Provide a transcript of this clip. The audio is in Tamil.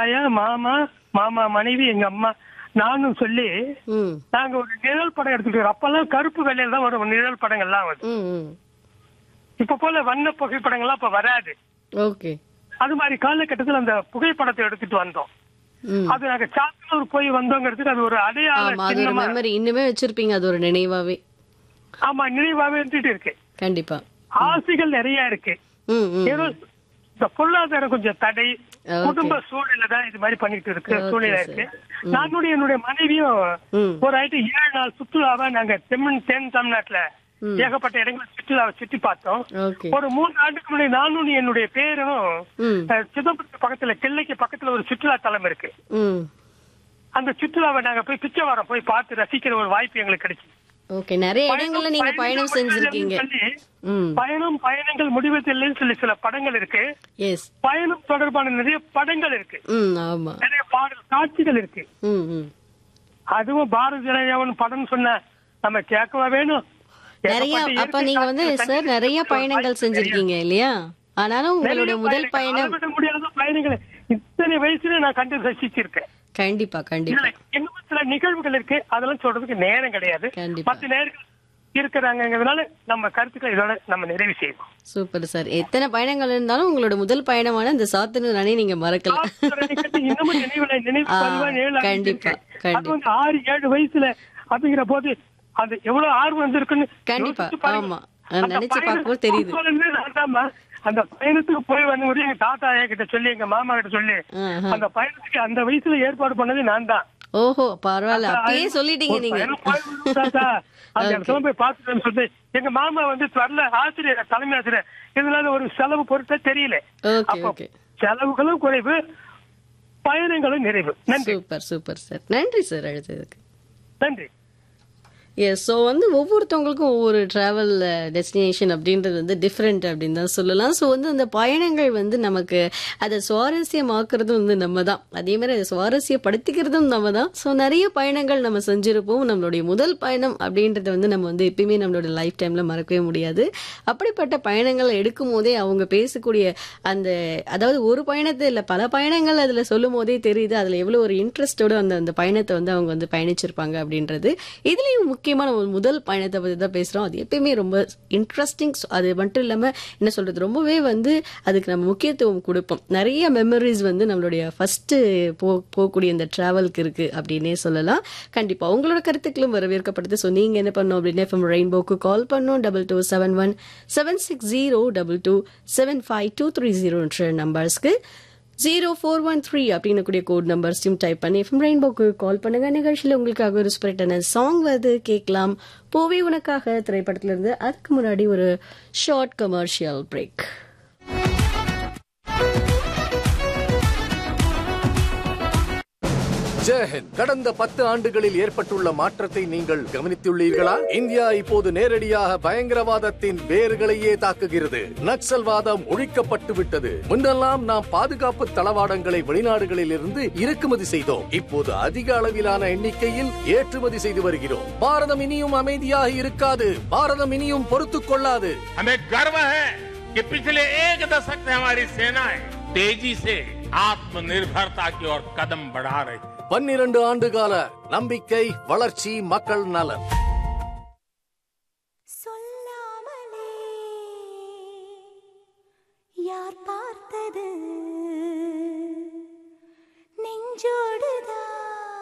ஆயா மாமா மாமா மனைவி எங்க அம்மா நானும் சொல்லி ம் நாங்க ஒரு நிழல் படம் எடுத்துட்டு அப்பெல்லாம் கருப்பு வெள்ளையில தான் வரும் நிழல் படங்கள்லாம் வரும் ம் ம் இப்ப போல வண்ண புகைப்படங்கள்லாம் இப்ப வராது ஓகே அது மாதிரி காலகட்டத்தில் அந்த புகைப்படத்தை எடுத்துட்டு வந்தோம் ம் அது நாங்க சாத்தனூர் போய் வந்தோங்கிறதுக்கு அது ஒரு அடையாள ஆமா அது ஒரு சின்னமா மெமரி இன்னுமே வச்சிருப்பீங்க அது ஒரு நினைவாவே ஆமா நினைவாவே இருந்துட்டு இருக்கு கண்டிப்பா ஆசைகள் நிறைய இருக்கு ம் ம் ஏதோ இந்த பொருளாதாரம் கொஞ்சம் தடை Okay. குடும்ப சூழ்நிலை தான் இது மாதிரி பண்ணிட்டு இருக்கு Okay, சூழ்நிலை sir. இருக்கு நானுடைய என்னுடைய மனைவியும் ம் ஒரு ஆயிட்டு ஏழு நாள் சுற்றுலாவை நாங்க தெம்மன் தென் தமிழ்நாட்டுல ம். ஏகப்பட்ட இடங்கள் சுற்றுலாவை சுற்றி பார்த்தோம் ஓகே ஒரு மூணு ஆண்டுக்கு முன்னாடி நானும் என்னுடைய பேரும் ம் அஹ், சிதம்பரத்து பக்கத்துல கிள்ளைக்கு பக்கத்துல ஒரு சுற்றுலா தலம் இருக்கு ம் அந்த சுற்றுலாவை நாங்க போய் பிச்சைவாரம் போய் பார்த்து ரசிக்கிற ஒரு வாய்ப்பு எங்களுக்கு கிடைச்சு ஓகே நிறைய இடங்கள்ல நீங்க பயணம் செஞ்சிருக்கீங்க சொல்லி ம் பயணம் பயணங்கள் முடிவதில்லைன்னு சொல்லி சில படங்கள் இருக்கு எஸ் பயணம் தொடர்பான நிறைய படங்கள் இருக்கு ம் ஆமா நிறைய பாடல் காட்சிகள் இருக்கு ம் ம் அதுவும் பாரத ஜனதாவன் படம் சொன்ன நம்ம கேட்கவா வேணும் நிறைய ஏகப்பட்ட அப்ப இயற்கை நீங்க வந்து காட்சிகள் சார் நிறைய கண்டிப்பா பயணங்கள் வாய்ப்பு செஞ்சிருக்கீங்க இல்லையா ஆனாலும் உங்களுடைய நிறைய முதல் பயணங்கள், பயணம் அளவிட முடியாத பயணங்களை இத்தனை வயசுல நான் கண்டு ரசிச்சிருக்கேன் கண்டிப்பா கண்டிப்பா இதுல இன்னும் சில நிகழ்வுகள் இருக்கு அதெல்லாம் சொல்றதுக்கு நேரம் கிடையாது கண்டிப்பா. மத்த நேர்கள் இருக்கிறாங்கிறதுனால நம்ம கருத்துக்களை இதோட நம்ம நிறைவு செய்வோம் சூப்பர் சார் எத்தனை பயணங்கள் இருந்தாலும் உங்களோட முதல் பயணமான இந்த சாத்தனூர் அணை நீங்க மறக்கல ஆசிரியர் நிகழ்ச்சி இன்னமும் நினைவுல நினைவு ஆ, பதிவா நிழல் கண்டிப்பா, ஆகிட்டு இருக்கு. அது வந்து ஆறு ஏழு வயசுல அப்படிங்கிற போது அது எவ்வளவு ஆர்வம் வந்திருக்குன்னு கண்டிப்பா, யோசிச்சு பாருங்க. ஆமா. நான் அந்த நினைச்சு பயணம் பார்க்கும்போது தெரியுது. அப்போல இருந்தே நான் தாம்மா, அந்த பயணத்துக்கு போய் வந்து முடியும் எங்க தாத்தா ஐயா கிட்ட சொல்லி எங்க மாமா கிட்ட சொல்லி ஆஹா. அந்த பயணத்துக்கு அந்த வயசுல ஏற்பாடு பண்ணது நான் தான் ஓஹோ பரவாயில்ல அப்பயே சொல்லிட்டீங்க ஒரு நீங்க பயணம் போய் விடுங்க தாத்தா. அந்த இடத்துல போய் பார்த்துட்டேன்னு சொல்லி எங்க மாமா வந்து வரல ஆசிரியர் தலைமை ஆசிரியர் இதனால ஒரு செலவு பொருட்டே தெரியல ஓகே அப்போ ஓகே செலவுகளும் குறைவு பயணங்களும் நிறைவு நன்றி சூப்பர் சூப்பர் சார் நன்றி சார் அழைத்ததுக்கு நன்றி எஸ் ஸோ வந்து ஒவ்வொருத்தவங்களுக்கும் ஒவ்வொரு ட்ராவல் டெஸ்டினேஷன் அப்படின்றது வந்து டிஃப்ரெண்ட் அப்படின்னு தான் சொல்லலாம் ஸோ வந்து அந்த பயணங்கள் வந்து நமக்கு அதை சுவாரஸ்யமாக்குறதும் வந்து நம்ம தான் அதே மாதிரி அதை சுவாரஸ்யப்படுத்திக்கிறதும் நம்ம தான் ஸோ நிறைய பயணங்கள் நம்ம செஞ்சிருப்போம் நம்மளுடைய முதல் பயணம் அப்படின்றத வந்து நம்ம வந்து எப்பயுமே நம்மளோட லைஃப் டைமில் மறக்கவே முடியாது அப்படிப்பட்ட பயணங்களை எடுக்கும் போதே அவங்க பேசக்கூடிய அந்த அதாவது ஒரு பயணத்தை இல்லை பல பயணங்கள் அதில் சொல்லும் போதே தெரியுது அதில் எவ்வளோ ஒரு இன்ட்ரெஸ்டோட அந்த அந்த பயணத்தை வந்து அவங்க வந்து பயணிச்சிருப்பாங்க அப்படின்றது இதுலேயும் முக்கியமான ஒரு முதல் பயணத்தை பற்றி தான் பேசுகிறோம் அது எப்பயுமே ரொம்ப இன்ட்ரெஸ்டிங் அது மட்டும் இல்லாமல் என்ன சொல்கிறது ரொம்பவே வந்து அதுக்கு நம்ம முக்கியத்துவம் கொடுப்போம் நிறைய மெமரிஸ் வந்து நம்மளுடைய ஃபஸ்ட்டு போ போகக்கூடிய இந்த ட்ராவலுக்கு இருக்குது அப்படின்னே சொல்லலாம் கண்டிப்பாக உங்களோட கருத்துக்களும் வரவேற்கப்படுது ஸோ நீங்கள் என்ன பண்ணணும் அப்படின்னு எஃப்எம் ரெயின்போக்கு கால் பண்ணணும் double two seven one seven six zero double two seven five two three ஜீரோன்ற நம்பர்ஸ்க்கு ஜீரோ ஃபோர் ஒன் த்ரீ அப்படின்னு கூடிய கோட் நம்பர்ஸையும் டைப் பண்ணி எஃப்எம் ரெயின்போக்கு கால் பண்ணுங்க நிகழ்ச்சியில் உங்களுக்காக ஒரு ஸ்பிரிட்டான சாங் வருது கேட்கலாம் பூவே உனக்காக திரைப்படத்துல இருந்து அதுக்கு முன்னாடி ஒரு ஷார்ட் கமர்ஷியல் பிரேக் ஜெயஹிந்த் கடந்த பத்து ஆண்டுகளில் ஏற்பட்டுள்ள மாற்றத்தை நீங்கள் கவனித்துள்ளீர்களா இந்தியா இப்போது நேரடியாக பயங்கரவாதத்தின் வேர்களையே தாக்குகிறது நக்சல்வாதம் ஒழிக்கப்பட்டு விட்டது முன்னெல்லாம் நாம் பாதுகாப்பு தளவாடங்களை வெளிநாடுகளில் இருந்து இறக்குமதி செய்தோம் இப்போது அதிக அளவிலான எண்ணிக்கையில் ஏற்றுமதி செய்து வருகிறோம் பாரதம் இனியும் அமைதியாக இருக்காது பாரதம் இனியும் பொறுத்துக் கொள்ளாது हमें गर्व है कि पिछले एक दशक से हमारी सेनाएं तेजी से आत्मनिर्भरता की ओर कदम बढ़ा रही है பன்னிரண்டு ஆண்டு கால நம்பிக்கை வளர்ச்சி மக்கள் நலன் சொல்லாமலே யார் பார்த்தது நெஞ்சோடுதான்